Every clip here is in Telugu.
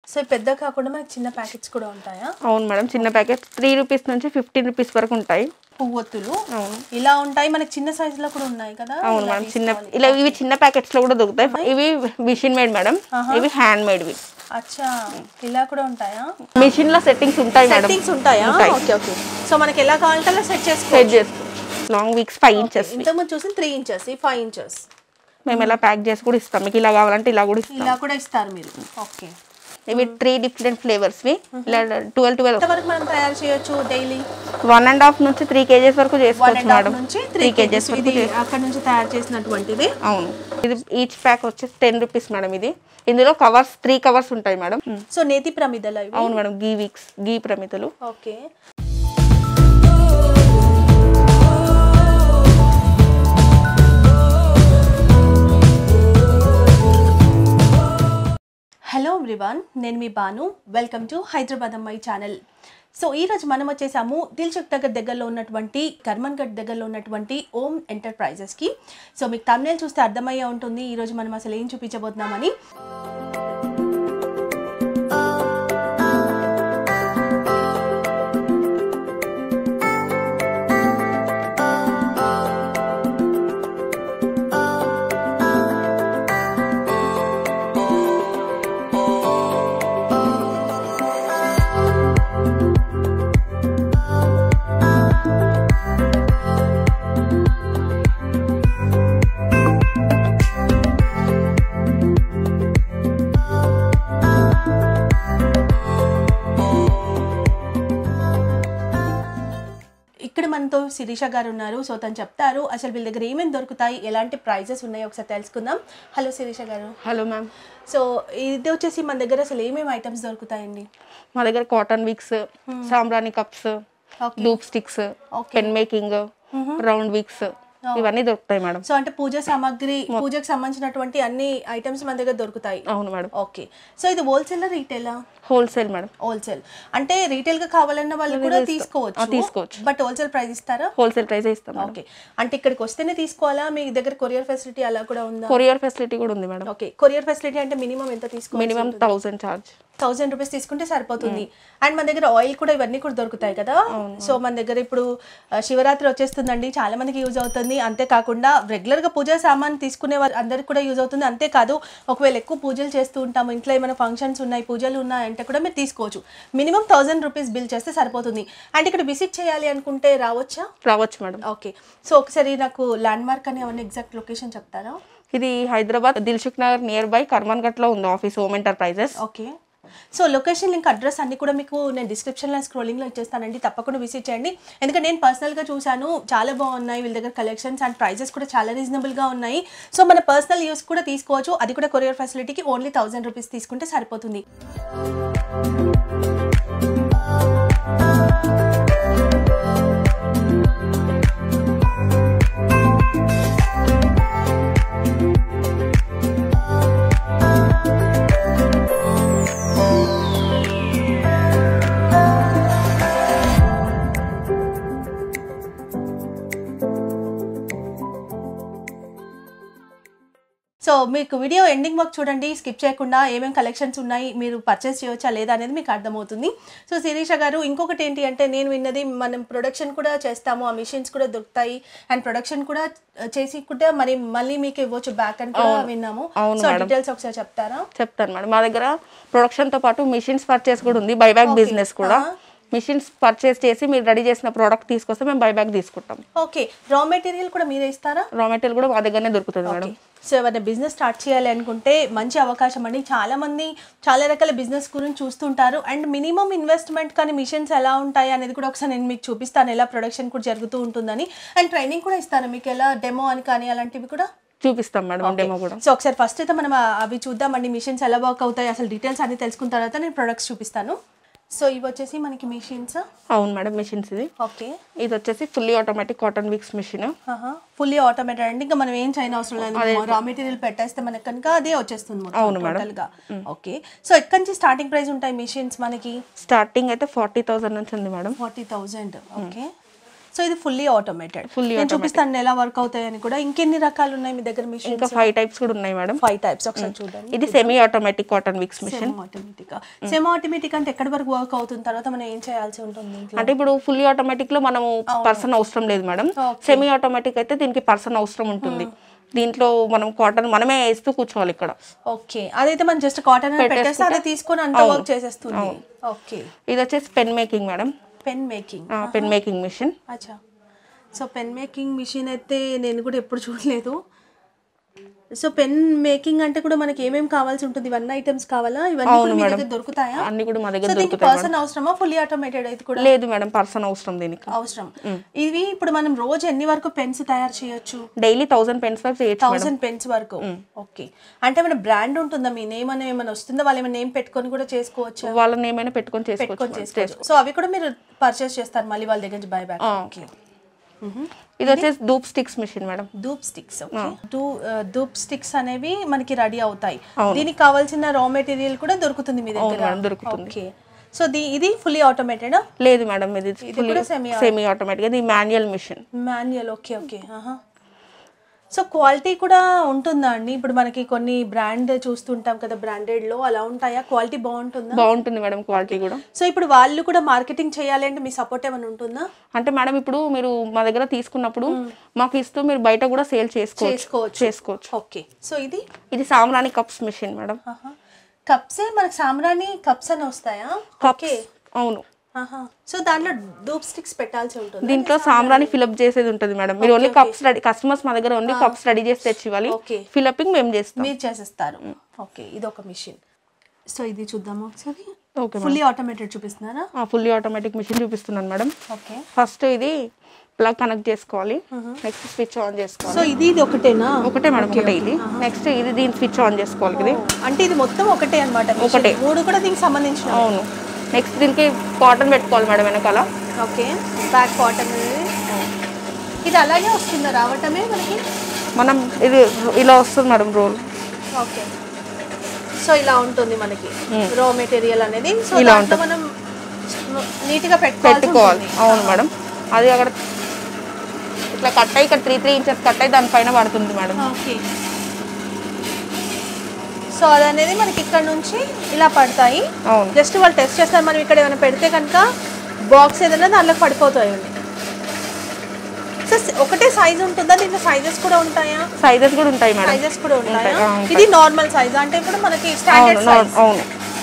సో ఈ పెద్ద కాకుండా మనకి చిన్న ప్యాకెట్స్ కూడా ఉంటాయా అవును మేడం చిన్న ప్యాకెట్ త్రీ రూపీస్ నుంచి ఫిఫ్టీన్ రూపీస్ వరకు ఉంటాయి పువ్వొత్తులు అవును ఇలా ఉంటాయి మనకి చిన్న సైజులో కూడా ఉన్నాయి కదా అవును ఇలా మేడం చిన్న తీసుకోవాలి. ఇలా ఇవి చిన్న ప్యాకెట్స్ లో కూడా దొరుకుతాయి ఇవి మిషన్ మేడ్ మేడం ఇవి హ్యాండ్ మేడ్వి అచ్చా ఇలా కూడా ఉంటాయా మిషన్ లో సెట్టింగ్స్ ఉంటాయి మేడం సెట్టింగ్స్ ఉంటాయా ఉంటాయి. ఓకే ఓకే సో మనకి ఎలా కావాలంటే అలా సెట్ చేసుకో సెట్ చేస్తాం లాంగ్ వీక్స్ ఫైవ్ ఇంచెస్ ఇంతకుముందు చూసి త్రీ ఇంచెస్ ఫైవ్ ఇంచెస్ మేము ఇలా ప్యాక్ చేసి కూడా ఇస్తాం మీకు ఇలా కావాలంటే ఇలా కూడా ఇస్తాం ఇలా కూడా ఇస్తారు మీరు ఓకే ఇవి త్రీ డిఫరెంట్ ఫ్లేవర్స్వి ఇలా ట్వెల్వ్ ట్వెల్వ్ ఎంతవరకు మనం తయారు చేయొచ్చు డైలీ వన్ అండ్ హాఫ్ నుంచి త్రీ కేజెస్ వరకు వన్ చేసుకోవచ్చు అండ్ హాఫ్ మేడం నుంచి త్రీ త్రీ కేజెస్ కేజెస్ ఇది అక్కడ నుంచి తయారు చేసినటువంటిది అవును ఇది ఈచ్ ప్యాక్ వచ్చేసి టెన్ రూపీస్ మేడం ఇది ఇందులో కవర్స్ త్రీ కవర్స్ ఉంటాయి మేడం సో నేతి ప్రమిదలు ఇవి అవును మేడం గీ వీక్స్ గీ ప్రమితలు ఓకే హలో ఎవ్రీవన్ నేను మీ బాను వెల్కమ్ టు హైదరాబాద్ అమ్మాయి ఛానల్ సో ఈరోజు మనం వచ్చేసాము దిల్చుక్ నగర్ దగ్గరలో ఉన్నటువంటి కర్మన్గఢ్ దగ్గరలో ఉన్నటువంటి ఓమ్ ఎంటర్ప్రైజెస్కి సో మీకు తమిళ చూస్తే అర్థమయ్యే ఉంటుంది ఈరోజు మనం అసలు ఏం చూపించబోతున్నామని ఇక్కడ మనతో శిరీష గారు ఉన్నారు సో తను చెప్తారు అసలు వీళ్ళ దగ్గర ఏమేమి దొరుకుతాయి ఎలాంటి ప్రైజెస్ ఉన్నాయో ఒకసారి తెలుసుకుందాం హలో శిరీష గారు హలో మ్యామ్ సో ఇది వచ్చేసి మన దగ్గర అసలు ఏమేమి ఐటమ్స్ దొరుకుతాయండి మా దగ్గర కాటన్ విక్స్ సాంబ్రాణి కప్స్ ఓకే డూప్ స్టిక్స్ Okay. పెన్ మేకింగ్ రౌండ్ విక్స్ ఇవన్నీ దొరుకుతాయి మేడం సో అంటే పూజ సామాగ్రి పూజకు సంబంధించినటువంటి అన్ని ఐటమ్స్ మన దగ్గర దొరుకుతాయి అవును మేడం ఓకే సో ఇది హోల్సేల్ రీటైలా హోల్సేల్ మేడం హోల్సేల్ అంటే రీటైల్ గా కావాలన్న వాళ్ళు కూడా ఆ, తీసుకోవచ్చు తీసుకోవచ్చు. బట్ హోల్సేల్ ప్రైస్ ఇస్తారా హోల్సేల్ ప్రైస్ ఇస్తాం మేడం ఓకే అంటే ఇక్కడికి వస్తేనే తీసుకోవాలా మీ దగ్గర కొరియర్ ఫెసిలిటీ అలా కూడా ఉందా కొరియర్ ఫెసిలిటీ కూడా ఉంది మేడం ఓకే కొరియర్ ఫెసిలిటీ అంటే మినిమం ఎంత తీసుకోవాలి minimum thousand charge thousand rupees తీసుకుంటే సరిపోతుంది అండ్ మన దగ్గర ఆయిల్ కూడా ఇవన్నీ కూడా దొరుకుతాయి కదా సో మన దగ్గర ఇప్పుడు ఆ, శివరాత్రి వచ్చేస్తుందండి చాలా మందికి యూజ్ అవుతుంది అంతేకాకుండా రెగ్యులర్ గా పూజ సామాన్ తీసుకునే వారు అందరికి కూడా యూజ్ అవుతుంది అంతేకాదు ఒకవేళ ఎక్కువ పూజలు చేస్తూ ఉంటాము ఇంట్లో ఏమైనా ఫంక్షన్స్ ఉన్నాయి పూజలు ఉన్నాయి అంటే కూడా మీరు తీసుకోవచ్చు మినిమం థౌసండ్ రూపీస్ బిల్ చేస్తే సరిపోతుంది అండ్ ఇక్కడ విజిట్ చేయాలి అనుకుంటే రావచ్చా రావచ్చు మేడం ఓకే సో ఒకసారి నాకు ల్యాండ్ మార్క్ అని ఏమైనా ఎగ్జాక్ట్ లొకేషన్ చెప్తారా ఇది Hyderabad Dilsukhnagar nearby కర్మన్ లో ఉంది office home enterprises okay so location link address అన్ని కూడా మీకు నేను డిస్క్రిప్షన్లో స్క్రోలింగ్లో ఇచ్చేస్తానండి తప్పకుండా విజిట్ చేయండి ఎందుకంటే నేను పర్సనల్గా చూశాను చాలా బాగున్నాయి వీళ్ళ దగ్గర కలెక్షన్స్ అండ్ ప్రైజెస్ కూడా చాలా రీజనబుల్గా ఉన్నాయి సో మన పర్సనల్ యూస్ కూడా తీసుకోవచ్చు అది కూడా కొరియర్ ఫెసిలిటీకి ఓన్లీ థౌసండ్ రూపీస్ తీసుకుంటే సరిపోతుంది సో మీకు వీడియో ఎండింగ్ వరకు చూడండి స్కిప్ చేయకుండా ఏమేమి కలెక్షన్స్ ఉన్నాయి మీరు పర్చేస్ చేయవచ్చా లేదా అనేది మీకు అర్థమవుతుంది సో శిరీష గారు ఇంకొకటి ఏంటి అంటే నేను విన్నది మనం ప్రొడక్షన్ కూడా చేస్తాము ఆ మిషన్స్ కూడా దొరుకుతాయి అండ్ ప్రొడక్షన్ కూడా చేసి కూడా మరి మళ్ళీ మీకు ఇవ్వచ్చు బ్యాక్ అని కూడా విన్నాము అవును సో మేడం. డీటెయిల్స్ ఒకసారి చెప్తారా చెప్తాను మేడం మా దగ్గర ప్రొడక్షన్ తో పాటు మిషన్స్ పర్చేస్ కూడా ఉంది బైబ్యాక్ బిజినెస్ కూడా మిషన్స్ పర్చేస్ చేసి మీరు రెడీ చేసిన ప్రోడక్ట్ తీసుకొస్తే మేము బైబ్యాక్ తీసుకుంటాం ఓకే రా మెటీరియల్ కూడా మీరే ఇస్తారా రా మెటీరియల్ కూడా మా దగ్గరనే దొరుకుతుంది మేడం సో ఎవరైనా బిజినెస్ స్టార్ట్ చేయాలి అనుకుంటే మంచి అవకాశం అండి చాలా మంది చాలా రకాల బిజినెస్ గురించి చూస్తుంటారు అండ్ మినిమం ఇన్వెస్ట్మెంట్ కానీ మిషన్స్ ఎలా ఉంటాయి అనేది కూడా ఒకసారి నేను మీకు చూపిస్తాను ఎలా ప్రొడక్షన్ కూడా జరుగుతూ ఉంటుందని అండ్ ట్రైనింగ్ కూడా ఇస్తాను మీకు ఎలా డెమో అని కానీ అలాంటివి కూడా చూపిస్తాం మేడం డెమో కూడా సో ఒకసారి ఫస్ట్ అయితే మనం ఆ- అవి చూద్దామండి మిషన్స్ ఎలా వర్క్ అవుతాయి అసలు డీటెయిల్స్ అన్ని తెలుసుకున్న తర్వాత నేను ప్రొడక్ట్స్ చూపిస్తాను సో ఇవి వచ్చేసి మనకి మిషన్స్ అవును మేడం మిషన్స్ ఇది ఓకే ఇది వచ్చేసి fully automatic cotton wicks machine fully automated అండి ఇంకా మనం ఏం చేయని అవసరం లేదు రా మెటీరియల్ పెట్టేస్తే మనకి కనుక అదే వచ్చేస్తుంది మొత్తం అవును మేడం. total గా ఓకే సో ఎక్కడి నుంచి స్టార్టింగ్ ప్రైస్ ఉంటాయి మిషన్స్ మనకి స్టార్టింగ్ అయితే ఫార్టీ థౌసండ్ నుంచి ఉంది madam forty thousand okay so ఇది ఫుల్లీ ఆటోమేటెడ్ Fully నేను చూపిస్తాను ఎలా వర్క్ అవుతాయని కూడా ఇంకెన్ని రకాలు ఉన్నాయి మీ దగ్గర మిషన్ ఇంకా ఫైవ్ టైప్స్ కూడా ఉన్నాయి మేడం ఫైవ్ టైప్స్ ఒకసారి చూడండి ఇది semi automatic cotton wicks machine semi automatic semi automatic అంటే ఎక్కడి వరకు వర్క్ అవుతుంది తర్వాత మనం ఏం చేయాల్సి ఉంటుంది ఇంట్లో అంటే ఇప్పుడు ఫుల్లీ ఆటోమేటిక్ లో మనం పర్సన్ అవసరం లేదు మేడం సెమీ ఆటోమేటిక్ అయితే దీనికి పర్సన్ అవసరం ఉంటుంది దీంట్లో మనం కాటన్ మనమే వేస్తూ కూర్చోవాలి ఇక్కడ ఓకే అదైతే మనం జస్ట్ కాటన్ పెట్టేస్తే అది తీసుకొని అంత వర్క్ చేసేస్తుంది ఓకే ఇది వచ్చేసి pen making madam pen making pen making machine అచ్చా సో పెన్ మేకింగ్ మిషన్ అయితే నేను కూడా ఎప్పుడు చూడలేదు సో పెన్ మేకింగ్ అంటే కూడా మనకి ఏమేమి కావాల్సి ఉంటుంది ఇవన్నీ ఐటమ్స్ కావాలా ఇవన్నీ కూడా మీ దగ్గర దొరుకుతాయా అన్ని కూడా మా సో దగ్గర దీనికి దొరుకుతాయి పర్సన్ అవసరమా ఫుల్లీ ఆటోమేటెడ్ అయితే కూడా లేదు మేడం పర్సన్ అవసరం దీనికి అవసరం ఇవి ఇప్పుడు మనం రోజు ఎన్ని వరకు పెన్స్ తయారు చేయొచ్చు డైలీ థౌసండ్ పెన్స్ వరకు చేయొచ్చు మేడం థౌసండ్ పెన్స్ వరకు ఓకే అంటే ఏమైనా బ్రాండ్ ఉంటుందా మీ నేమ్ అని ఏమైనా వస్తుందా వాళ్ళు ఏమైనా నేమ్ పెట్టుకొని కూడా చేసుకోవచ్చు వాళ్ళని ఏమైనా పెట్టుకొని చేసుకోవచ్చు పెట్టుకొని మేడం. చేసుకోవచ్చు సో అవి కూడా మీరు పర్చేస్ చేస్తారు మళ్ళీ వాళ్ళ దగ్గర నుంచి బై బ్యాక్ ఓకే ఇది వచ్చేసి dhoop sticks machine madam dhoop sticks to dhoop sticks అనేవి మనకి రెడీ అవుతాయి దీనికి కావాల్సిన రా మెటీరియల్ కూడా దొరుకుతుంది మీ దగ్గర మేడం, దొరుకుతుంది. ఓకే సో ది ఇది ఫుల్లీ ఆటోమేటెడ్ లేదు మేడం ఇది కూడా semi సెమీ ఆటోమేటిక్ ఇది manual machine manual okay okay so quality కూడా ఉంటుందా అండి ఇప్పుడు మనకి కొన్ని బ్రాండ్ చూస్తుంటాం కదా బ్రాండెడ్ లో అలా ఉంటాయా క్వాలిటీ బాగుంటుందా బాగుంటుంది మేడం క్వాలిటీ కూడా సో ఇప్పుడు వాళ్ళు కూడా మార్కెటింగ్ చేయాలి అంటే మీ సపోర్ట్ ఏమైనా ఉంటుందా అంటే మేడం ఇప్పుడు మీరు మా దగ్గర తీసుకున్నప్పుడు మాకు ఇస్తూ మీరు బయట కూడా సేల్ చేసుకోవచ్చు చేసుకోవచ్చు చేసుకోవచ్చు ఓకే సో ఇది ఇది సామ్రాణి కప్స్ మిషన్ మేడం కప్సే మనకి సామ్రాణి కప్స్ అని వస్తాయా ఓకే అవును సో దాంట్లో డూప్ స్టిక్స్ పెట్టాల్సి ఉంటుంది దీంట్లో సామ్రాణి ఫిలప్ చేసేది ఉంటుంది మేడం మీరు ఓన్లీ కప్స్ రెడీ కస్టమర్స్ మా దగ్గర ఓన్లీ కప్స్ రెడీ చేసి తెచ్చి ఇవ్వాలి ఓకే ఫిలపింగ్ మేము చేస్తాం మీరు చేసేస్తారు ఓకే ఇది ఒక మిషన్ సో ఇది చూద్దాము ఒకసారి ఓకే ఫుల్లీ ఆటోమేటెడ్ చూపిస్తున్నారా ఫుల్లీ ఆటోమేటిక్ మిషన్ చూపిస్తున్నాను మేడం ఓకే ఫస్ట్ ఇది ప్లగ్ కనెక్ట్ చేసుకోవాలి నెక్స్ట్ స్విచ్ ఆన్ చేసుకోవాలి సో ఇది ఇది ఒకటేనా ఒకటే మేడం ఒకటే ఇది నెక్స్ట్ ఇది దీని స్విచ్ ఆన్ చేసుకోవాలి ఇది అంటే ఇది మొత్తం ఒకటే అనమాట ఒకటే. మూడు కూడా దీనికి సంబంధించిన అవును నెక్స్ట్ దీనికి కాటన్ పెట్టుకోవాలి మేడం వెనకాల ఓకే బ్యాక్ కాటన్ ఇది అలాగే వస్తుందా రావటమే మనకి మనం ఇది ఇలా వస్తుంది మేడం రోల్ ఓకే సో ఇలా ఉంటుంది మనకి రా మెటీరియల్ అనేది సో ఇలా దాంట్లో మనం నీట్ గా పెట్టుకోవాల్సి పెట్టుకోవాలి ఉంటుంది. అవును మేడం అది అక్కడ ఇట్లా కట్ అయ్యి ఇక్కడ త్రీ త్రీ ఇంచెస్ కట్ అయ్యి దానిపైన పడుతుంది మేడం ఓకే సో అది అనేది మనకి ఇక్కడ నుంచి ఇలా పడతాయి అవును జస్ట్ వాళ్ళు టెస్ట్ చేస్తారు మనం ఇక్కడ ఏమైనా పెడితే కనుక బాక్స్ ఏదైనా దాంట్లో పడిపోతాయండి సో ఒకటే సైజ్ ఉంటుందా దీంట్లో సైజెస్ కూడా ఉంటాయా సైజెస్ కూడా ఉంటాయి మేడం సైజెస్ కూడా ఉంటాయా ఉంటాయి, ఆ, ఉంటాయి. ఇది నార్మల్ సైజ్ అంటే ఇప్పుడు మనకి అవును స్టాండర్డ్ నో- సైజ్ అవును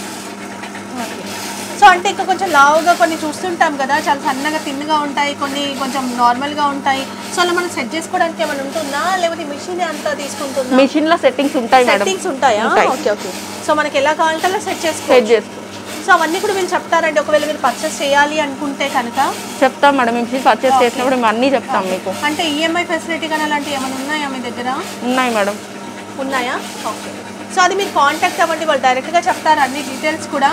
సో అంటే ఇంకా కొంచెం లావుగా కొన్ని చూస్తుంటాం కదా చాలా సన్నగా తిన్నగా ఉంటాయి కొన్ని కొంచెం నార్మల్ గా ఉంటాయి సో అలా మనం సెట్ చేసుకోవడానికి ఏమైనా ఉంటుందా లేకపోతే మిషన్ అంతా తీసుకుంటుందా మిషన్ లో సెట్టింగ్స్ ఉంటాయి మేడం సెట్టింగ్స్ ఉంటాయా ఉంటాయి. ఓకే ఓకే సో మనకి ఎలా కావాలంటే అలా సెట్ చేసుకో సెట్ చేసుకో సో అవన్నీ కూడా వీళ్ళు చెప్తారండి ఒకవేళ మీరు పర్చేస్ చేయాలి అనుకుంటే కనుక చెప్తాం మేడం మిషన్ పర్చేస్ చేసినప్పుడు మేము అన్నీ చెప్తాం మీకు అంటే ఈఎంఐ ఫెసిలిటీ కానీ అలాంటివి ఏమైనా ఉన్నాయా మీ దగ్గర ఉన్నాయి మేడం ఉన్నాయా ఓకే సో అది మీరు కాంటాక్ట్ అవ్వండి వాళ్ళు డైరెక్ట్గా చెప్తారు అన్ని డీటెయిల్స్ కూడా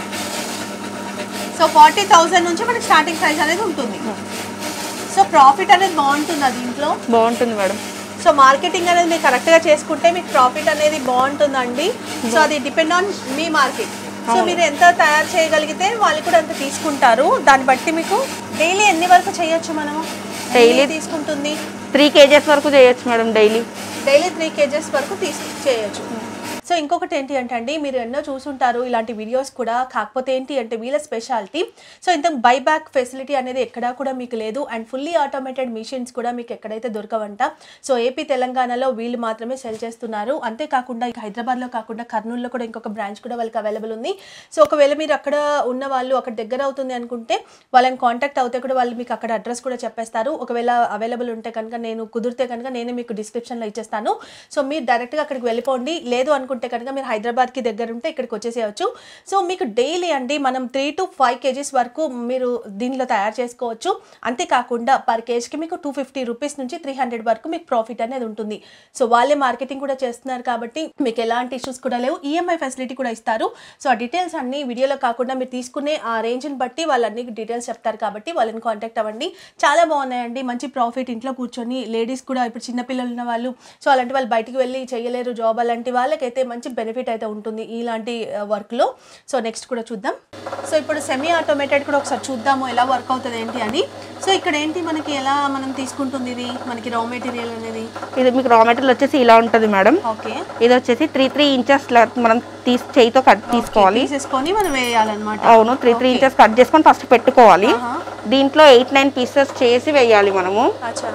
సో ఫార్టీ థౌజండ్ నుంచి మనకి స్టార్టింగ్ ప్రైస్ అనేది ఉంటుంది సో ప్రాఫిట్ అనేది బాగుంటుందా దీంట్లో బాగుంటుంది మేడం సో మార్కెటింగ్ అనేది మీరు కరెక్ట్గా చేసుకుంటే మీకు ప్రాఫిట్ అనేది బాగుంటుందండి సో అది డిపెండ్ ఆన్ మీ మార్కెట్ సో మీరు ఎంత తయారు చేయగలిగితే వాళ్ళు కూడా అంత తీసుకుంటారు దాన్ని బట్టి మీకు డైలీ ఎన్ని వరకు చేయొచ్చు మనము డైలీ తీసుకుంటుంది త్రీ కేజెస్ వరకు చేయొచ్చు madam daily daily three kgs వరకు తీసి చేయొచ్చు సో ఇంకొకటి ఏంటి అంటే అండి మీరు ఎన్నో చూసుంటారు ఇలాంటి వీడియోస్ కూడా కాకపోతే ఏంటి అంటే వీళ్ళ స్పెషాలిటీ సో ఇంత బైబ్యాక్ ఫెసిలిటీ అనేది ఎక్కడా కూడా మీకు లేదు అండ్ ఫుల్లీ ఆటోమేటెడ్ మిషన్స్ కూడా మీకు ఎక్కడైతే దొరకవంట సో ఏపీ తెలంగాణలో వీళ్ళు మాత్రమే సెల్ చేస్తున్నారు అంతేకాకుండా ఇక హైదరాబాద్లో కాకుండా కర్నూలులో కూడా ఇంకొక బ్రాంచ్ కూడా వాళ్ళకి అవైలబుల్ ఉంది సో ఒకవేళ మీరు అక్కడ ఉన్న వాళ్ళు అక్కడ దగ్గర అవుతుంది అనుకుంటే వాళ్ళని కాంటాక్ట్ అవుతే కూడా వాళ్ళు మీకు అక్కడ అడ్రస్ కూడా చెప్పేస్తారు ఒకవేళ అవైలబుల్ ఉంటే కనుక నేను కుదిరితే కనుక నేనే మీకు డిస్క్రిప్షన్లో ఇచ్చేస్తాను సో మీరు డైరెక్ట్గా అక్కడికి వెళ్ళిపోండి లేదు అనుకుంటే కనుక మీరు హైదరాబాద్కి దగ్గర ఉంటే ఇక్కడికి వచ్చేసేయచ్చు సో మీకు డైలీ అండి మనం త్రీ టు ఫైవ్ కేజీస్ వరకు మీరు దీనిలో తయారు చేసుకోవచ్చు అంతేకాకుండా పర్ కేజీకి మీకు టూ ఫిఫ్టీ రూపీస్ నుంచి త్రీ హండ్రెడ్ వరకు మీకు ప్రాఫిట్ అనేది ఉంటుంది సో వాళ్ళే మార్కెటింగ్ కూడా చేస్తున్నారు కాబట్టి మీకు ఎలాంటి ఇష్యూస్ కూడా లేవు ఈఎంఐ ఫెసిలిటీ కూడా ఇస్తారు సో ఆ డీటెయిల్స్ అన్ని వీడియోలో కాకుండా మీరు తీసుకునే ఆ రేంజ్ని బట్టి వాళ్ళన్ని డీటెయిల్స్ చెప్తారు కాబట్టి వాళ్ళని కాంటాక్ట్ అవ్వండి చాలా బాగున్నాయండి మంచి ప్రాఫిట్ ఇంట్లో కూర్చొని లేడీస్ కూడా ఇప్పుడు చిన్నపిల్లలు ఉన్న వాళ్ళు సో అలాంటి వాళ్ళు బయటికి వెళ్ళి చేయలేరు జాబ్ అలాంటి వాళ్ళకైతే మంచి బెనిఫిట్ అయితే ఉంటుంది ఇలాంటి వర్క్లో సో నెక్స్ట్ కూడా చూద్దాం సో ఇప్పుడు సెమీ ఆటోమేటెడ్ కూడా ఒకసారి చూద్దాము ఎలా వర్క్ అవుతుంది ఏంటి అని సో ఇక్కడ ఏంటి మనకి ఎలా మనం తీసుకుంటుంది ఇది మనకి రా మెటీరియల్ అనేది ఇది మీకు రా మెటీరియల్ వచ్చేసి ఇలా ఉంటుంది మేడం ఓకే ఇది వచ్చేసి త్రీ త్రీ ఇంచెస్ మనం తీసి చేయితో కట్ తీసుకోవాలి తీసేసుకొని మనం వేయాలన్నమాట అవును త్రీ త్రీ ఇంచెస్ కట్ చేసుకొని ఫస్ట్ పెట్టుకోవాలి ఆహా. దీంట్లో ఎయిట్ నైన్ పీసెస్ చేసి వేయాలి మనము అచ్చా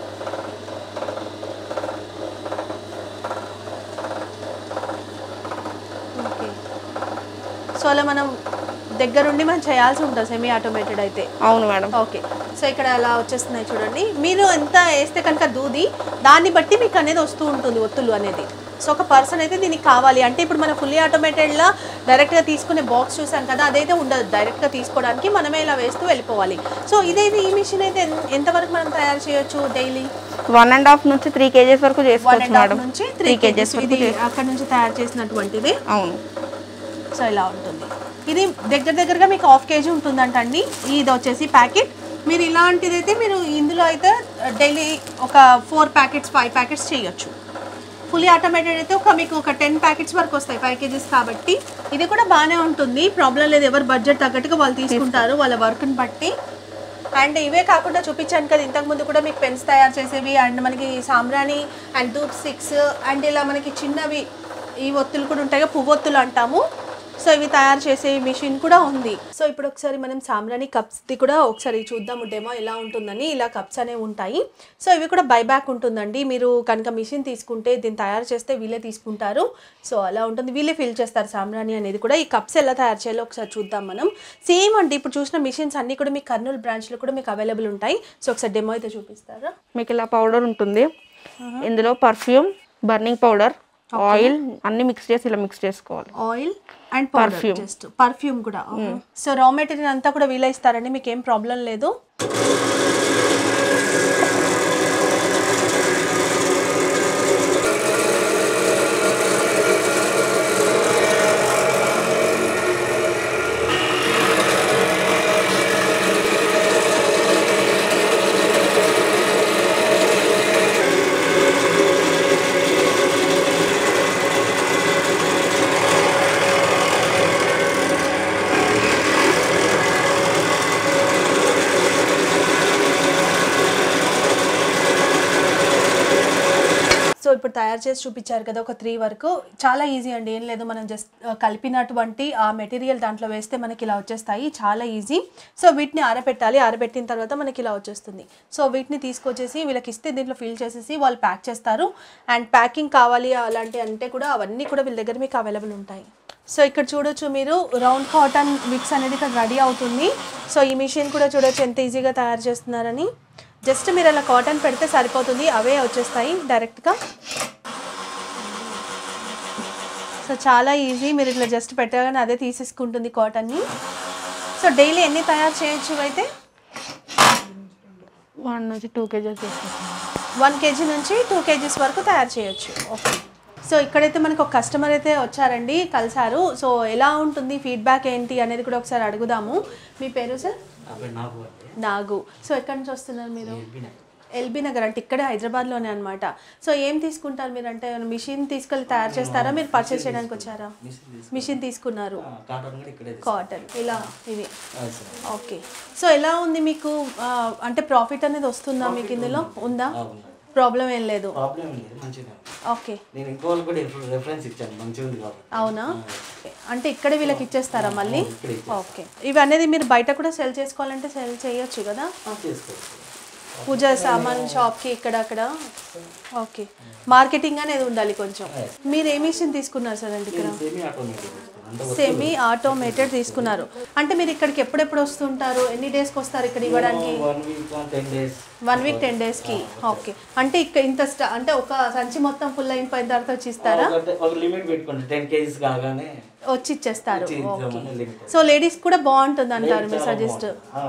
ఓకే సో అలా మనం దగ్గరుండి మనం చేయాల్సి ఉంటుంది సెమీ ఆటోమేటెడ్ అయితే అవును మేడం ఓకే సో ఇక్కడ అలా వచ్చేస్తున్నాయి చూడండి మీరు ఎంత వేస్తే కనుక దూది దాన్ని బట్టి మీకు అనేది వస్తూ ఉంటుంది ఒత్తులు అనేది సో ఒక పర్సన్ అయితే దీనికి కావాలి అంటే ఇప్పుడు మన ఫుల్లీ ఆటోమేటెడ్లా డైరెక్ట్గా తీసుకునే బాక్స్ చూసాం కదా అదైతే ఉండదు డైరెక్ట్గా తీసుకోవడానికి మనమే ఇలా వేస్తూ వెళ్ళిపోవాలి సో ఇదైతే ఈ మిషన్ అయితే ఎన్- ఎంతవరకు మనం తయారు చేయొచ్చు డైలీ వన్ అండ్ హాఫ్ నుంచి త్రీ కేజెస్ వరకు వన్ చేసుకోవచ్చు అండ్ హాఫ్ మేడం నుంచి త్రీ త్రీ కేజెస్ కేజెస్ ఇది అక్కడ నుంచి తయారు చేసినటువంటిది అవును సో ఇలా ఉంటుంది ఇది దగ్గర దగ్గరగా మీకు హాఫ్ కేజీ ఉంటుందంట అండి ఇది వచ్చేసి ప్యాకెట్ మీరు ఇలాంటిది అయితే మీరు ఇందులో అయితే డైలీ ఒక ఫోర్ ప్యాకెట్స్ ఫైవ్ ప్యాకెట్స్ చేయొచ్చు ఫుల్లీ ఆటోమేటెడ్ అయితే ఒక మీకు ఒక టెన్ ప్యాకెట్స్ వరకు వస్తాయి ఫైవ్ కేజీస్ కాబట్టి ఇది కూడా బాగానే ఉంటుంది ప్రాబ్లం లేదు ఎవరు బడ్జెట్ తగ్గట్టుగా వాళ్ళు తీసుకుంటారు వాళ్ళ వర్క్ని బట్టి అండ్ ఇవే కాకుండా చూపించాను కదా ఇంతకుముందు కూడా మీకు పెన్స్ తయారు చేసేవి అండ్ మనకి సాంబ్రాణి అండ్ ధూప్ స్టిక్స్ అండ్ ఇలా మనకి చిన్నవి ఈ ఒత్తులు కూడా ఉంటాయి కదా, పువ్వొత్తులు అంటాము సో ఇవి తయారు చేసే మిషన్ కూడా ఉంది సో ఇప్పుడు ఒకసారి మనం సాంబ్రాణి కప్స్ది కూడా ఒకసారి చూద్దాము డెమో ఎలా ఉంటుందని ఇలా కప్స్ అనేవి ఉంటాయి సో ఇవి కూడా బైబ్యాక్ ఉంటుందండి మీరు కనుక మిషన్ తీసుకుంటే దీన్ని తయారు చేస్తే వీళ్ళే తీసుకుంటారు సో అలా ఉంటుంది వీళ్ళే ఫిల్ చేస్తారు సాంబ్రాణి అనేది కూడా ఈ కప్స్ ఎలా తయారు చేయాలో ఒకసారి చూద్దాం మనం సేమ్ అండి ఇప్పుడు చూసిన మిషన్స్ అన్నీ కూడా మీకు కర్నూలు బ్రాంచ్లో కూడా మీకు అవైలబుల్ ఉంటాయి సో ఒకసారి డెమో అయితే చూపిస్తారా మీకు ఇలా పౌడర్ ఉంటుంది ఇందులో పర్ఫ్యూమ్ బర్నింగ్ పౌడర్ ఆయిల్ అన్ని మిక్స్ చేసి ఇలా మిక్స్ చేసుకోవాలి oil and perfume just perfume కూడా సో రా మెటీరియల్ అంతా కూడా వీళ్ళే ఇస్తారండి మీకు ఏం ప్రాబ్లం లేదు సో ఇప్పుడు తయారు చేసి చూపించారు కదా ఒక త్రీ వరకు చాలా ఈజీ అండి ఏం లేదు మనం జస్ట్ కలిపినటువంటి ఆ మెటీరియల్ దాంట్లో వేస్తే మనకి ఇలా వచ్చేస్తాయి చాలా ఈజీ సో వీటిని ఆరబెట్టాలి ఆరబెట్టిన తర్వాత మనకి ఇలా వచ్చేస్తుంది సో వీటిని తీసుకొచ్చేసి వీళ్ళకి ఇస్తే దీంట్లో ఫిల్ చేసేసి వాళ్ళు ప్యాక్ చేస్తారు అండ్ ప్యాకింగ్ కావాలి అలాంటి అంటే కూడా అవన్నీ కూడా వీళ్ళ దగ్గర మీకు అవైలబుల్ ఉంటాయి సో ఇక్కడ చూడొచ్చు మీరు రౌండ్ కాటన్ మిక్స్ అనేది ఇక్కడ రెడీ అవుతుంది సో ఈ మిషన్ కూడా చూడొచ్చు ఎంత ఈజీగా తయారు చేస్తున్నారని జస్ట్ మీరు అలా కాటన్ పెడితే సరిపోతుంది అవే వచ్చేస్తాయి డైరెక్ట్గా సో చాలా ఈజీ మీరు ఇట్లా జస్ట్ పెట్టగానే అదే తీసేసుకుంటుంది కాటన్ని సో డైలీ ఎన్ని తయారు చేయొచ్చు అయితే వన్ నుంచి టూ కేజెస్ చేసుకుంటాం వన్ కేజీ నుంచి టూ కేజీస్ వరకు తయారు చేయొచ్చు ఓకే సో ఇక్కడైతే మనకు ఒక కస్టమర్ అయితే వచ్చారండి కలిసారు సో ఎలా ఉంటుంది ఫీడ్బ్యాక్ ఏంటి అనేది కూడా ఒకసారి అడుగుదాము మీ పేరు సార్ అప్పుడు నాకు అంటే నాగు సో ఎక్కడి నుంచి వస్తున్నారు మీరు ఎల్బీ ఎల్బీ నగర్ అంటే ఇక్కడే హైదరాబాద్లోనే అనమాట సో ఏం తీసుకుంటారు మీరు అంటే మిషన్ తీసుకెళ్ళి తయారు చేస్తారా మీరు పర్చేస్ చేయడానికి వచ్చారా మిషన్ తీసుకు మిషన్ తీసుకున్నారు కాటన్ కూడా ఇక్కడే కాటన్ ఇలా ఇవి తీసుకున్నాను సార్ ఓకే సో ఎలా ఉంది మీకు ఆ, అంటే ప్రాఫిట్ అనేది వస్తుందా మీకు ఇందులో ఉందా ఆ, ఉన్నది ప్రాబ్లం ఏం లేదు ప్రాబ్లం ఏం లేదు మంచిగా ఓకే నేను ఇంకో వాళ్ళకి కూడా రిఫర్- రెఫరెన్స్ ఇచ్చాను మంచిగా ఉంది కాబట్టి అవునా ఓకే. అంటే ఇక్కడే వీళ్ళకి ఇచ్చేస్తారా మళ్ళీ ఇక్కడే ఇచ్చేస్తాను. ఓకే ఇవి అనేది మీరు బయట కూడా సెల్ చేసుకోవాలంటే సెల్ చేయొచ్చు కదా ఆ, చేసుకోవచ్చు పూజ సామాన్ షాప్కి ఇక్కడ అక్కడ ఓకే మార్కెటింగ్ అనేది ఉండాలి కొంచెం మీరు ఏ మిషన్ తీసుకున్నారు సార్ అండి ఇక్కడ సెమీ ఆటోమేటిక్ తీసుకున్నాను అంటే సెమీ ఆటోమేటెడ్ తీసుకున్నారు అంటే మీరు ఇక్కడికి ఎప్పుడెప్పుడు వస్తుంటారు ఎన్ని డేస్కి వస్తారు ఇక్కడ ఇవ్వడానికి one week ten days one week ten డేస్కి ఓకే అంటే ఇక్కడ ఇంత స్టా అంటే ఒక సంచి మొత్తం ఫుల్ అయిపోయిన తర్వాత వచ్చి ఇస్తారా ఒక లిమిట్ పెట్టుకోండి టెన్ కేజీస్ కాగానే వచ్చి ఇచ్చేస్తారు ఇచ్చి ఓకే ఇద్దామని లిమిట్ సో లేడీస్ కూడా బాగుంటుంది అంటారు మీరు సజెస్ట్ బాగుంది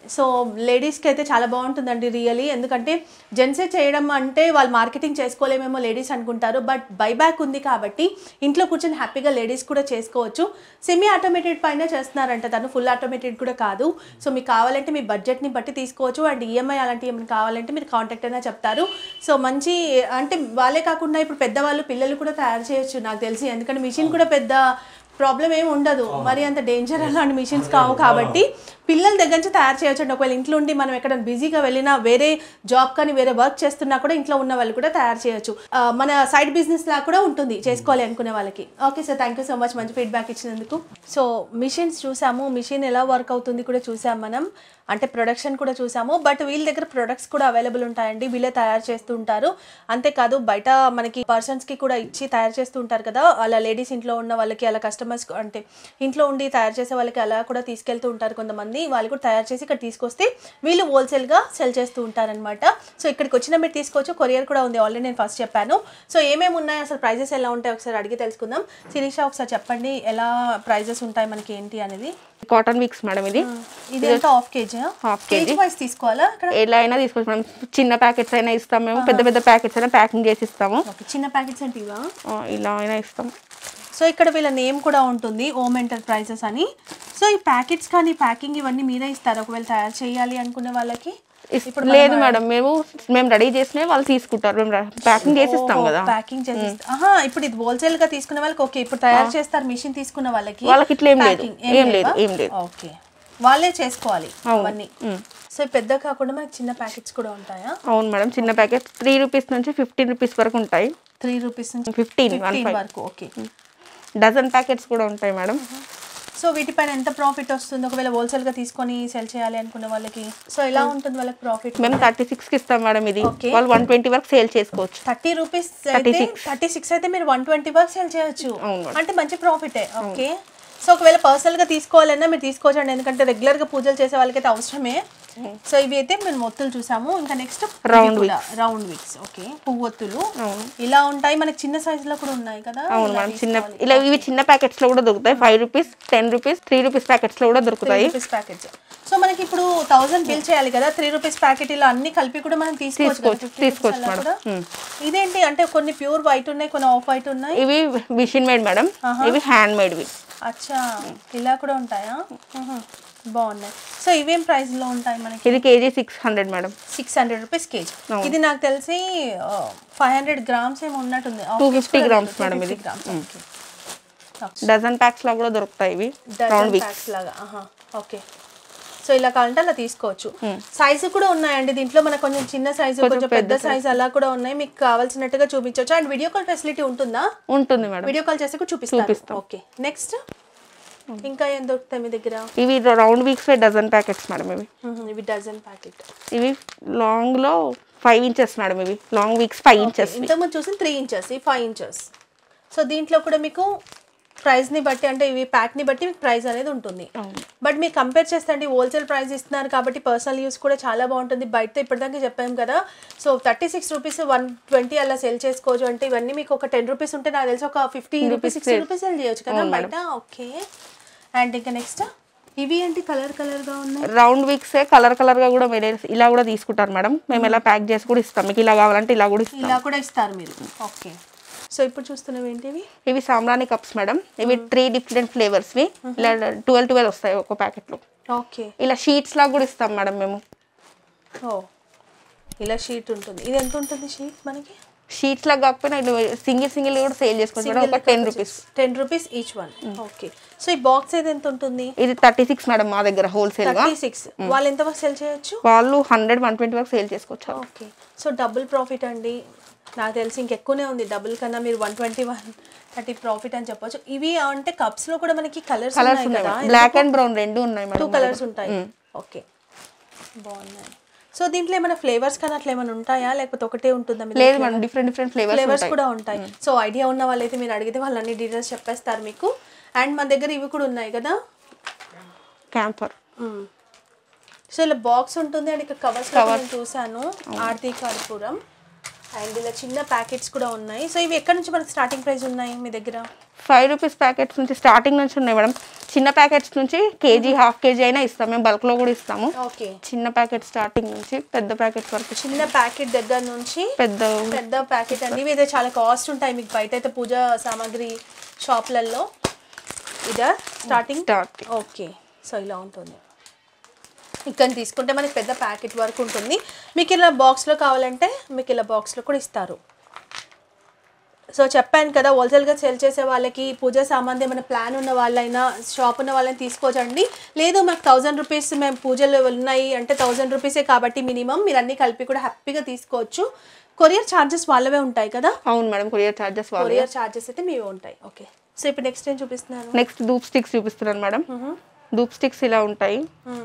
సో లేడీస్కి అయితే చాలా బాగుంటుందండి రియలీ ఎందుకంటే జెంట్సే చేయడం అంటే వాళ్ళు మార్కెటింగ్ చేసుకోలేమేమో లేడీస్ అనుకుంటారు బట్ బైబ్యాక్ ఉంది కాబట్టి ఇంట్లో కూర్చొని హ్యాపీగా లేడీస్ కూడా చేసుకోవచ్చు సెమీ ఆటోమేటెడ్ పైన చేస్తున్నారంట తను ఫుల్ ఆటోమేటెడ్ కూడా కాదు సో మీకు కావాలంటే మీ బడ్జెట్ని బట్టి తీసుకోవచ్చు అండ్ ఈఎంఐ అలాంటివి ఏమైనా కావాలంటే మీరు కాంటాక్ట్ అయినా చెప్తారు సో మంచి అంటే వాళ్ళే కాకుండా ఇప్పుడు పెద్దవాళ్ళు పిల్లలు కూడా తయారు చేయొచ్చు నాకు తెలిసి ఎందుకంటే మిషన్ కూడా పెద్ద ప్రాబ్లం ఏమి ఉండదు మరి అంత డేంజర్ అలాంటి మిషన్స్ కావు కాబట్టి పిల్లల దగ్గర నుంచి తయారు చేయొచ్చు అండి ఒకవేళ ఇంట్లో ఉండి మనం ఎక్కడ బిజీగా వెళ్ళినా వేరే జాబ్ కానీ వేరే వర్క్ చేస్తున్నా కూడా ఇంట్లో ఉన్న వాళ్ళు కూడా తయారు చేయొచ్చు ఆ, మన సైడ్ బిజినెస్ లా కూడా ఉంటుంది చేసుకోవాలి అనుకునే వాళ్ళకి okay sir thank you so much మంచి ఫీడ్బ్యాక్ ఇచ్చినందుకు సో మిషన్స్ చూసాము మిషన్ ఎలా వర్క్ అవుతుంది కూడా చూసాం మనం అంటే ప్రొడక్షన్ కూడా చూసాము బట్ వీళ్ళ దగ్గర ప్రొడక్ట్స్ కూడా అవైలబుల్ ఉంటాయండి వీళ్ళే తయారు చేస్తూ ఉంటారు అంతేకాదు బయట మనకి పర్సన్స్కి కూడా ఇచ్చి తయారు చేస్తూ ఉంటారు కదా అలా లేడీస్ ఇంట్లో ఉన్న వాళ్ళకి అలా కస్టమర్స్ అంటే ఇంట్లో ఉండి తయారు చేసే వాళ్ళకి అలా కూడా తీసుకెళ్తూ ఉంటారు కొంతమంది వాళ్ళు కూడా తయారు చేసి ఇక్కడ తీసుకొస్తే వీళ్ళు హోల్సేల్గా సెల్ చేస్తూ ఉంటారనమాట సో ఇక్కడికి వచ్చిన మీరు తీసుకోవచ్చు కొరియర్ కూడా ఉంది ఆల్రెడీ నేను ఫస్ట్ చెప్పాను సో ఏమేమి ఉన్నాయి అసలు ప్రైజెస్ ఎలా ఉంటాయి ఒకసారి అడిగి తెలుసుకుందాం శిరీష ఒకసారి చెప్పండి ఎలా ప్రైజెస్ ఉంటాయి మనకి ఏంటి అనేది కాటన్ మిక్స్ మేడం ఇది ఇది ఎంత half kg Half kg wise తీసుకోవాలా ఇక్కడ ఎలా అయినా తీసుకోవచ్చు మేడం చిన్న ప్యాకెట్స్ అయినా ఇస్తాం మేము పెద్ద పెద్ద ప్యాకెట్స్ అయినా ప్యాకింగ్ చేసి ఇస్తాము ఓకే చిన్న ప్యాకెట్స్ అంటే ఇవా ఆ, ఇలా అయినా ఇస్తాం సో ఇక్కడ వీళ్ళ నేమ్ కూడా ఉంటుంది ఓమ్ ఎంటర్ప్రైజెస్ అని సో ఈ ప్యాకెట్స్ కానీ ప్యాకింగ్ ఇవన్నీ మీరే ఇస్తారు ఒకవేళ తయారు చేయాలి అనుకునే వాళ్ళకి ఇస్- లేదు మేడం మేము మేము రెడీ చేసినవి వాళ్ళు తీసుకుంటారు మేము ప్యాకింగ్ చేసి ఇస్తాం కదా ప్యాకింగ్ చేసి ఇస్తా- ఆహా ఇప్పుడు ఇది హోల్సేల్ గా తీసుకునే వాళ్ళకి ఓకే ఇప్పుడు తయారు చేస్తారు మిషన్ తీసుకున్న వాళ్ళకి వాళ్ళకి ఇట్లా ఏం లేదు. packing ఏం లేదు, లేవా? ఏం లేదు. ఓకే వాళ్ళే చేసుకోవాలి అవును. అవన్నీ సో ఈ పెద్ద కాకుండా మనకి చిన్న ప్యాకెట్స్ కూడా ఉంటాయా అవును మేడం చిన్న ప్యాకెట్ త్రీ రూపీస్ నుంచి ఫిఫ్టీన్ రూపీస్ వరకు ఉంటాయి త్రీ రూపీస్ నుంచి ఫిఫ్టీన్ వన్ ఫిఫ్టీన్ ఫైవ్ వరకు ఓకే డజన్ ప్యాకెట్స్ కూడా ఉంటాయి మేడం సో వీటిపైన ఎంత ప్రాఫిట్ వస్తుంది ఒకవేళ హోల్సేల్ గా తీసుకొని సెల్ చేయాలి అనుకునే వాళ్ళకి సో ఎలా ఉంటుంది వాళ్ళకి ప్రాఫిట్ మేము థర్టీ సిక్స్కి ఇస్తాం మేడం ఇది Okay. వాళ్ళు వన్ ట్వంటీ వరకు సేల్ చేసుకోవచ్చు థర్టీ రూపీస్ అయితే థర్టీ సిక్స్ అయితే మీరు వన్ ట్వంటీ వరకు సెల్ చేయొచ్చు అవును మేడం. అంటే మంచి ప్రాఫిటే ఓకే సో ఒకవేళ పర్సనల్ గా తీసుకోవాలన్నా మీరు తీసుకోవచ్చండి ఎందుకంటే రెగ్యులర్ గా పూజలు చేసే వాళ్ళకైతే అవసరమే సో ఇవి అయితే మేము మొత్తులు చూసాము ఇంకా next Round round wicks okay పువ్వొత్తులు ఇలా ఉంటాయి మనకి చిన్న సైజ్ లో కూడా ఉన్నాయి కదా అవును మేడం చిన్న ఇలా ఇవి చిన్న ప్యాకెట్స్ లో కూడా దొరుకుతాయి five rupees ten rupees three rupees packets లో కూడా దొరుకుతాయి రూపీస్ ప్యాకెట్స్ సో మనకి ఇప్పుడు థౌసండ్ బిల్ చేయాలి కదా త్రీ రూపీస్ ప్యాకెట్ ఇలా అన్ని కలిపి కూడా మనం తీసుకోవచ్చు కదా, తీసుకోవచ్చు, 50 rupees తీసుకోవచ్చు అలా మేడం. కూడా? ఇదేంటి అంటే కొన్ని ప్యూర్ వైట్ ఉన్నాయి కొన్ని ఆఫ్ వైట్ ఉన్నాయి ఇవి మిషన్ మేడ్ మేడం ఇవి హ్యాండ్ మేడ్వి అచ్చా ఇలా కూడా ఉంటాయా ఆహా. బాగున్నాయి సో ఇవేం ప్రైస్ లో ఉంటాయి మనకి ఇది kg six hundred madam six hundred rupees kg ఇది నాకు తెలిసి ఫైవ్ హండ్రెడ్ గ్రామ్స్ ఏమో ఉన్నట్టుంది 250 grams మేడం ఇది. డజన్ ప్యాక్స్ లో కూడా దొరుకుతాయి ఇవి రౌండ్ వీక్స్ ప్యాక్స్ లాగా ఆహా ఓకే సో ఇలా కావాలంటే అలా తీసుకోవచ్చు సైజు కూడా ఉన్నాయండి దీంట్లో మనకు కొంచెం చిన్న సైజు కొంచెం పెద్ద సైజు అలా కూడా ఉన్నాయి మీకు కావాల్సినట్టుగా చూపించవచ్చు అండ్ వీడియో కాల్ ఫెసిలిటీ ఉంటుందా ఉంటుంది మేడం వీడియో కాల్ చేస్తే కూడా చూపిస్తాను ఓకే నెక్స్ట్ ఇంకా ఏం దొరుకుతాయి మీ దగ్గర ఇవి round wicks dozen packets madam ఇవి మ్మ్, ఇవి డజన్ ప్యాకెట్ ఇవి లాంగ్ లో ఫైవ్ ఇంచెస్ మేడం ఇవి లాంగ్ వీక్స్ ఫైవ్ ఇంచెస్ ఇంతకుముందు చూసి త్రీ ఇంచెస్ ఈ ఫైవ్ ఇంచెస్ సో దీంట్లో కూడా మీకు ప్రైస్ని బట్టి అంటే ఇవి ప్యాక్ని బట్టి మీకు ప్రైస్ అనేది ఉంటుంది బట్ మీరు కంపేర్ చేస్తే అంటే హోల్సేల్ ప్రైస్ ఇస్తున్నారు కాబట్టి పర్సనల్ యూస్ కూడా చాలా బాగుంటుంది బయట ఇప్పటిదాకా చెప్పాం కదా so thirty six rupees one twenty అలా సెల్ చేసుకోవచ్చు అంటే ఇవన్నీ మీకు ఒక టెన్ రూపీస్ ఉంటే నాకు తెలిసి ఒక fifty rupees sixty rupees sell చేయొచ్చు కదా బయట ఓకే అండ్ ఇంకా నెక్స్ట్ ఇవి ఏంటి కలర్ కలర్గా ఉన్నాయి రౌండ్ వీక్స్ కలర్ కలర్ గా కూడా మీరు ఇలా కూడా తీసుకుంటారు మేడం మేము ఇలా ప్యాక్ చేసి కూడా ఇస్తాం మీకు ఇలా కావాలంటే ఇలా కూడా ఇస్తాం ఇలా కూడా ఇస్తారు మీరు ఓకే సో ఇప్పుడు చూస్తున్నవి ఏంటివి ఇవి సాంబ్రాణి కప్స్ మేడం ఇవి త్రీ డిఫరెంట్ ఫ్లేవర్స్వి ఇలా ట్వెల్వ్ ట్వెల్వ్ వస్తాయి ఒక ప్యాకెట్లో ఓకే ఇలా షీట్స్ లాగా కూడా ఇస్తాం మేడం మేము ఓ ఇలా షీట్ ఉంటుంది ఇది ఎంత ఉంటుంది షీట్ మనకి షీట్స్ లాగా కాకపోయినా సింగిల్ సింగిల్ కూడా సేల్ చేసుకోవచ్చు మేడం ఒక ten rupees ten rupees each one okay so ఈ బాక్స్ అయితే ఎంత ఉంటుంది ఇది థర్టీ సిక్స్ మేడం మా దగ్గర హోల్సేల్ గా థర్టీ సిక్స్ వాళ్ళు ఎంత వరకు సెల్ చేయొచ్చు వాళ్ళు హండ్రెడ్ వన్ ట్వంటీ వరకు సేల్ చేసుకోవచ్చు ఓకే సో డబుల్ ప్రాఫిట్ అండి నాకు తెలిసి ఇంకెక్కువనే ఉంది డబుల్ కన్నా మీరు one twenty one thirty profit అని చెప్పొచ్చు ఇవి అంటే కప్స్ లో కూడా మనకి కలర్స్ కలర్స్ ఉన్నాయి ఉన్నాయి కదా బ్లాక్ అండ్ బ్రౌన్ రెండు ఉన్నాయి టూ మేడం కలర్స్ ఉంటాయి ఓకే బాగున్నాయి సో దీంట్లో ఏమైనా ఫ్లేవర్స్ కానీ అట్లా ఏమైనా ఉంటాయా లేకపోతే ఒకటే ఉంటుందా మీ లేదు madam different different flavours flavours కూడా ఉంటాయి సో ఐడియా ఉన్న వాళ్ళైతే మీరు అడిగితే వాళ్ళు అన్ని డీటెయిల్స్ చెప్పేస్తారు మీకు అండ్ మన దగ్గర ఇవి కూడా ఉన్నాయి కదా క్యాంపర్ సో ఇలా బాక్స్ ఉంటుంది అండ్ ఇక్కడ కవర్స్ నేను చూసాను ఆర్తి కర్పూరం అండ్ ఇలా చిన్న ప్యాకెట్స్ కూడా ఉన్నాయి సో ఇవి ఎక్కడ నుంచి మనకి స్టార్టింగ్ ప్రైస్ ఉన్నాయి మీ దగ్గర ఫైవ్ రూపీస్ ప్యాకెట్స్ నుంచి స్టార్టింగ్ నుంచి ఉన్నాయి మేడం చిన్న ప్యాకెట్స్ నుంచి కేజీ హాఫ్ కేజీ అయినా ఇస్తాం మేము బల్క్లో కూడా ఇస్తాము ఓకే చిన్న ప్యాకెట్ స్టార్టింగ్ నుంచి పెద్ద ప్యాకెట్ వరకు చిన్న ప్యాకెట్ దగ్గర నుంచి పెద్ద పెద్ద ప్యాకెట్ అండి ఇవి అయితే చాలా కాస్ట్ ఉంటాయి మీకు బయట అయితే పూజ సామాగ్రి షాప్లలో ఇదా స్టార్టింగ్ స్టార్ట్ ఓకే సో ఇలా ఉంటుంది ఇక్కడ తీసుకుంటే మనకి పెద్ద ప్యాకెట్ వరకు ఉంటుంది మీకు ఇలా బాక్స్లో కావాలంటే మీకు ఇలా బాక్స్లో కూడా ఇస్తారు సో చెప్పాను కదా హోల్సేల్గా సెల్ చేసే వాళ్ళకి పూజ సామాన్ ఏమైనా ప్లాన్ ఉన్న వాళ్ళైనా షాప్ ఉన్న వాళ్ళని తీసుకోవచ్చండి లేదు మాకు థౌజండ్ రూపీస్ మేము పూజలు ఉన్నాయి అంటే థౌజండ్ రూపీసే కాబట్టి మినిమం మీరు అన్నీ కలిపి కూడా హ్యాపీగా తీసుకోవచ్చు కొరియర్ ఛార్జెస్ వాళ్ళవే ఉంటాయి కదా అవును మేడం కొరియర్ చార్జెస్ వాళ్ళు కొరియర్ ఛార్జెస్ అయితే మీవే ఉంటాయి ఓకే సో ఇప్పుడు నెక్స్ట్ ఏం చూపిస్తున్నారు నెక్స్ట్ ధూప్ స్టిక్స్ చూపిస్తున్నాను మేడం ధూప్ స్టిక్స్ ఇలా ఉంటాయి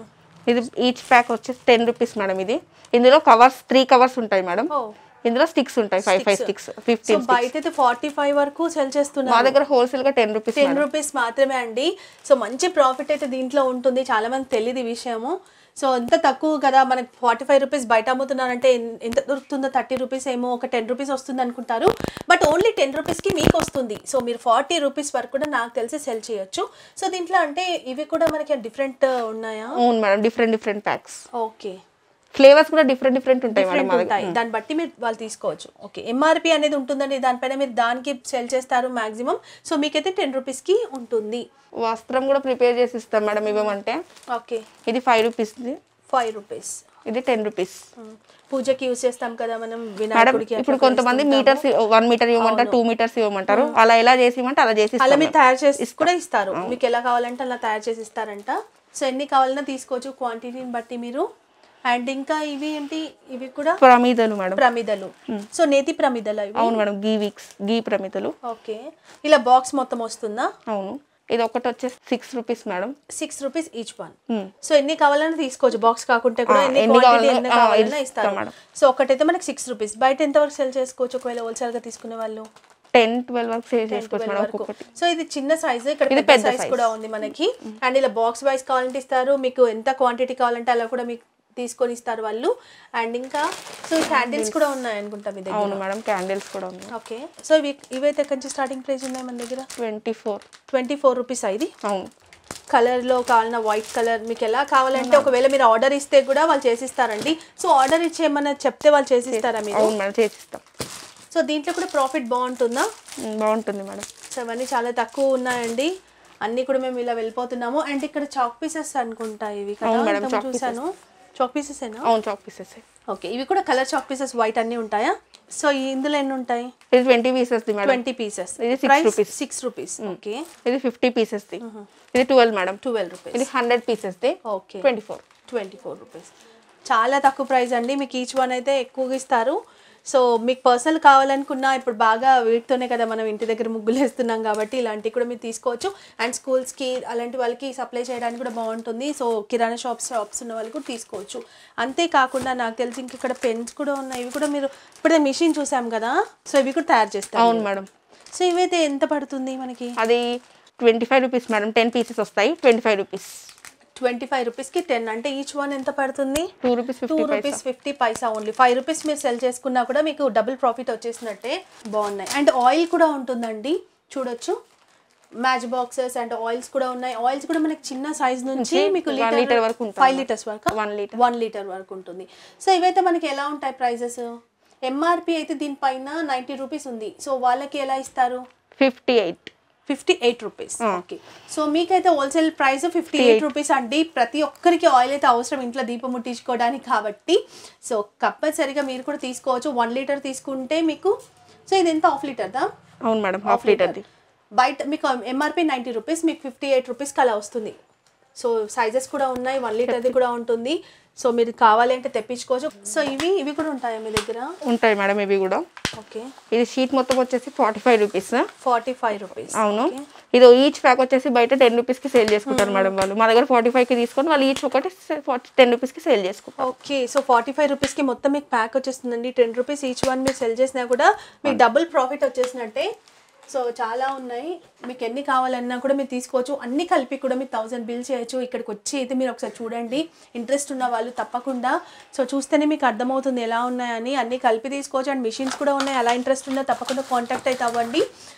ఇది ఈచ్ ప్యాక్ వచ్చేసి టెన్ రూపీస్ మేడం ఇది ఇందులో కవర్స్ త్రీ కవర్స్ ఉంటాయి మేడం ఓ ఇందులో స్టిక్స్ ఉంటాయి five five sticks so fifteen బయట అయితే ఫార్టీ ఫైవ్ వరకు సెల్ మా చేస్తున్నారు దగ్గర హోల్సేల్ గా టెన్ రూపీస్ టెన్ రూపీస్ మాత్రమే అండి సో మంచి ప్రాఫిట్ అయితే దీంట్లో ఉంటుంది చాలా మంది తెలియదు ఈ విషయము సో ఎంత తక్కువ కదా మనకి ఫార్టీ ఫైవ్ రూపీస్ బయట అమ్ముతున్నారంటే ఎన్- ఎంత దొరుకుతుందో థర్టీ రూపీస్ ఏమో ఒక టెన్ రూపీస్ వస్తుంది అనుకుంటారు బట్ ఓన్లీ టెన్ రూపీస్కి మీకు వస్తుంది సో మీరు ఫార్టీ రూపీస్ వరకు కూడా నాకు తెలిసి సెల్ చేయొచ్చు సో దీంట్లో అంటే ఇవి కూడా మనకి డిఫరెంట్ ఉన్నాయా అవును madam different different packs okay flavours కూడా డిఫరెంట్ డిఫరెంట్ ఉంటాయి మేడం డిఫరెంట్ మా దగ్గర ఉంటాయి దాన్ని బట్టి మీరు వాళ్ళు తీసుకోవచ్చు ఓకే ఎంఆర్పి అనేది ఉంటుందండి దానిపైన మీరు దానికి సెల్ చేస్తారు మాక్సిమం సో మీకైతే టెన్ రూపీస్కి ఉంటుంది వస్త్రం కూడా ప్రిపేర్ చేసి ఇస్తాం మేడం ఇవ్వమంటే ఓకే ఇది ఫైవ్ రూపీస్ది ఫైవ్ రూపీస్ ఇది టెన్ రూపీస్ పూజకి యూజ్ చేస్తాం కదా మనం మేడం వినాయకుడికి అట్లా ఇప్పుడు కొంతమంది మీటర్స్ వన్ మీటర్ ఇవ్వమంటారు టూ మీటర్స్ ఇవ్వమంటారు అలా ఎలా చేసి ఇవ్వమంటే అలా చేసి అలా ఇస్తాం మీరు తయారు చేసి కూడా ఇస్తారు మీకు ఎలా కావాలంటే అలా తయారు చేసి ఇస్తారంట సో ఎన్ని కావాలన్నా తీసుకోవచ్చు క్వాంటిటీని బట్టి మీరు అండ్ ఇంకా ఇవి ఏంటి ఇవి కూడా ప్రమిదలు మేడం ప్రమిదలు సో నేతి ప్రమిదలు ఇవి అవును మేడం గీ వీక్స్ గీ ప్రమిదలు ఓకే ఇలా బాక్స్ మొత్తం వస్తుందా అవును ఇది ఒకటి వచ్చేసి six rupees madam six rupees each one Hmm. So ఎన్ని కావాలన్నా తీసుకోవచ్చు బాక్స్ కాకుంటే కూడా ఆ, ఎన్ని ఎన్ని క్వాంటిటీ కావాలన్నా- ఎన్ని ఆ, కావాలన్నా ఇస్తాం ఇస్తారు మేడం. సో ఒకటైతే మనకి సిక్స్ రూపీస్ బయట ఎంత వరకు సెల్ చేసుకోవచ్చు ఒకవేళ హోల్సేల్ గా తీసుకునే వాళ్ళు టెన్ ట్వెల్వ్ వరకు సేవ్ చేసుకోవచ్చు మేడం వరకు ఒక్కొక్కటి సో ఇది చిన్న సైజ్ ఇక్కడ ఇది పెద్ద పెద్ద సైజ్ size. కూడా ఉంది మనకి అండ్ ఇలా బాక్స్ వైస్ కావాలంటే ఇస్తారు మీకు ఎంత క్వాంటిటీ కావాలంటే అలా కూడా మీకు తీసుకొని ఇస్తారు వాళ్ళు అండ్ ఇంకా సో క్యాండిల్స్ కూడా ఉన్నాయి అనుకుంటా మీ దగ్గర అవును మేడం క్యాండిల్స్ కూడా ఉన్నాయి ఓకే సో ఇవి ఇవైతే ఎక్కడి నుంచి స్టార్టింగ్ ప్రైస్ ఉన్నాయి మన దగ్గర twenty four twenty four rupees ఇది అవును కలర్లో కావాలన్న వైట్ కలర్ మీకు ఎలా కావాలంటే ఒకవేళ మీరు ఆర్డర్ ఇస్తే కూడా వాళ్ళు చేసిస్తారండి సో ఆర్డర్ ఇచ్చేయమన్నా చెప్తే వాళ్ళు చేసిస్తారా మీరు అవును మేడం చేసిస్తాం సో దీంట్లో కూడా ప్రాఫిట్ బాగుంటుందా ఉమ్, బాగుంటుంది మేడం సో అవన్నీ చాలా తక్కువ ఉన్నాయండి అన్నీ కూడా మేము ఇలా వెళ్ళిపోతున్నాము అండ్ ఇక్కడ చాక్ పీసెస్ అనుకుంటా ఇవి కదా అవును మేడం, ఇంతకుముందు chalk చూసాను చాక్ పీసెసేనా అవును చాక్ పీసెస్ ఓకే ఇవి కూడా కలర్ చాక్ పీసెస్ వైట్ అన్నీ ఉంటాయా సో ఇందులో ఎన్ని ఉంటాయి ఇది ట్వంటీ పీసెస్ది మేడం ట్వంటీ పీసెస్ ఇది six rupees. Six rupees okay ఇది ఫిఫ్టీ పీసెస్ది ఇది ట్వెల్వ్ మేడం ట్వెల్వ్ రూపీస్ ఇది హండ్రెడ్ పీసెస్ది okay twenty four twenty four rupees చాలా తక్కువ ప్రైస్ అండి మీకు ఈచ్ వన్ అయితే ఎక్కువగా ఇస్తారు సో మీకు పర్సనల్ కావాలనుకున్నా ఇప్పుడు బాగా వీటితోనే కదా మనం ఇంటి దగ్గర ముగ్గులు వేస్తున్నాం కాబట్టి ఇలాంటివి కూడా మీరు తీసుకోవచ్చు అండ్ స్కూల్స్కి అలాంటి వాళ్ళకి సప్లై చేయడానికి కూడా బాగుంటుంది సో కిరాణా షాప్స్ షాప్స్ ఉన్న వాళ్ళు కూడా తీసుకోవచ్చు అంతేకాకుండా నాకు తెలిసి ఇంక ఇక్కడ పెన్స్ కూడా ఉన్నాయి ఇవి కూడా మీరు ఇప్పుడే మిషన్ చూసాం కదా సో ఇవి కూడా తయారు చేస్తారు అవును మేడం సో ఇవైతే ఎంత పడుతుంది మనకి అది twenty five rupees madam ten pieces వస్తాయి twenty five rupees twenty five రూపీస్కి టెన్ అంటే ఈచ్ వన్ ఎంత పడుతుంది two rupees two fifty rupees fifty paisa only five rupees మీరు సెల్ చేసుకున్నా కూడా మీకు డబుల్ ప్రాఫిట్ వచ్చేసినట్టే బాగున్నాయి అండ్ ఆయిల్ కూడా ఉంటుందండి చూడొచ్చు మ్యాచ్ బాక్సెస్ అండ్ ఆయిల్స్ కూడా ఉన్నాయి ఆయిల్స్ కూడా మనకి చిన్న సైజ్ నుంచి మీకు one liter వరకు ఉంటుంది. ఫైవ్ లీటర్స్ వరకు One liter. వన్ లీటర్ వరకు ఉంటుంది సో ఇవైతే మనకి ఎలా ఉంటాయి ప్రైజెస్ ఎంఆర్పి అయితే దీనిపైన నైంటీ రూపీస్ ఉంది సో వాళ్ళకి ఎలా ఇస్తారు fifty eight fifty eight rupees okay so మీకైతే wholesale price fifty eight rupees అండి ప్రతి ఒక్కరికి ఆయిల్ అయితే అవసరం ఇంట్లో దీపం ముట్టించుకోవడానికి కాబట్టి సో కంపల్సరీగా మీరు కూడా తీసుకోవచ్చు వన్ లీటర్ తీసుకుంటే మీకు సో ఇది ఎంత హాఫ్ లీటర్దా అవును మేడం హాఫ్ లీటర్ది బయట మీకు ఎంఆర్పి నైంటీ రూపీస్ మీకు ఫిఫ్టీ ఎయిట్ రూపీస్కి అలా వస్తుంది సో సైజెస్ కూడా ఉన్నాయి వన్ లీటర్ది కూడా ఉంటుంది సో మీరు కావాలి అంటే తెప్పించుకోవచ్చు సో ఇవి ఇవి కూడా ఉంటాయా మీ దగ్గర ఉంటాయి మేడం ఇవి కూడా ఓకే ఇది షీట్ మొత్తం వచ్చేసి forty five rupees forty five rupees అవును ఇది ఈచ్ ప్యాక్ వచ్చేసి బయట టెన్ రూపీస్కి సేల్ చేసుకుంటారు మేడం వాళ్ళు మా దగ్గర ఫార్టీ ఫైవ్కి తీసుకొని వాళ్ళు ఈచ్ ఒకటి టెన్ రూపీస్కి సేల్ చేసుకుంటారు ఓకే సో ఫార్టీ ఫైవ్ రూపీస్కి మొత్తం మీకు ప్యాక్ వచ్చేస్తుందండి టెన్ రూపీస్ ఈచ్ వన్ మీరు సెల్ చేసినా కూడా మీకు డబుల్ ప్రాఫిట్ వచ్చేసినట్టే సో చాలా ఉన్నాయి మీకు ఎన్ని కావాలన్నా కూడా మీరు తీసుకోవచ్చు అన్ని కలిపి కూడా మీరు థౌసండ్ బిల్ చేయొచ్చు ఇక్కడికి వచ్చి అయితే మీరు ఒకసారి చూడండి ఇంట్రెస్ట్ ఉన్న వాళ్ళు తప్పకుండా సో చూస్తేనే మీకు అర్థమవుతుంది ఎలా ఉన్నాయని అన్ని కలిపి తీసుకోవచ్చు అండ్ మిషన్స్ కూడా ఉన్నాయి అలా ఇంట్రెస్ట్ ఉందో తప్పకుండా కాంటాక్ట్ అయితే అవ్వండి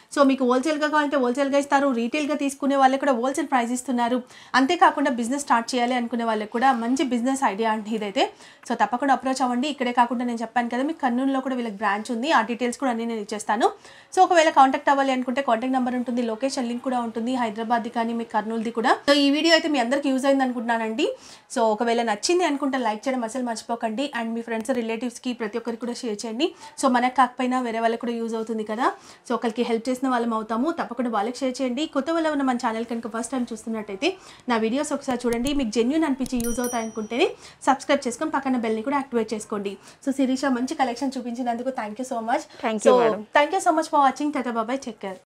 సో మీకు హోల్సేల్గా కావాలంటే హోల్సేల్గా ఇస్తారు రీటైల్గా తీసుకునే వాళ్ళకి కూడా హోల్సేల్ ప్రైస్ ఇస్తున్నారు అంతేకాకుండా బిజినెస్ స్టార్ట్ చేయాలి అనుకునే వాళ్ళకి కూడా మంచి బిజినెస్ ఐడియా అండి ఇదైతే సో తప్పకుండా అప్రోచ్ అవ్వండి ఇక్కడే కాకుండా నేను చెప్పాను కదా మీకు కర్నూలులో కూడా వీళ్ళకి బ్రాంచ్ ఉంది ఆ డీటెయిల్స్ కూడా అన్ని నేను ఇచ్చేస్తాను సో ఒకవేళ కాంటాక్ట్ అవ్వాలి అనుకుంటే కాంటాక్ట్ నెంబర్ ఉంటుంది లొకేషన్ లింక్ కూడా ఉంటుంది హైదరాబాద్ది కానీ మీకు కర్నూలుది కూడా సో ఈ వీడియో అయితే మీ అందరికి యూజ్ అయింది అనుకుంటున్నానండి సో ఒకవేళ నచ్చింది అనుకుంటే లైక్ చేయడం అసలు మర్చిపోకండి అండ్ మీ ఫ్రెండ్స్ రిలేటివ్స్కి ప్రతి ఒక్కరికి కూడా షేర్ చేయండి సో మనకు కాకపోయినా వేరే వాళ్ళకి కూడా యూజ్ అవుతుంది కదా సో ఒకరికి హెల్ప్ చేసిన వాళ్ళం అవుతాము తప్పకుండా వాళ్ళకి షేర్ చేయండి కొత్త వాళ్ళ ఉన్న మన ఛానల్ కనుక ఫస్ట్ టైం చూస్తున్నట్టయితే నా వీడియోస్ ఒకసారి చూడండి మీకు జెన్యున్ అనిపించి యూజ్ అవుతాయి అనుకుంటేనే సబ్స్క్రైబ్ చేసుకొని పక్కన బెల్ని కూడా యాక్టివేట్ చేసుకోండి సో శిరీష మంచి కలెక్షన్ చూపించినందుకు thank you so much Thank you, so madam. Thank you so much for watching ta ta బాబాయ్ చెక్ కేర్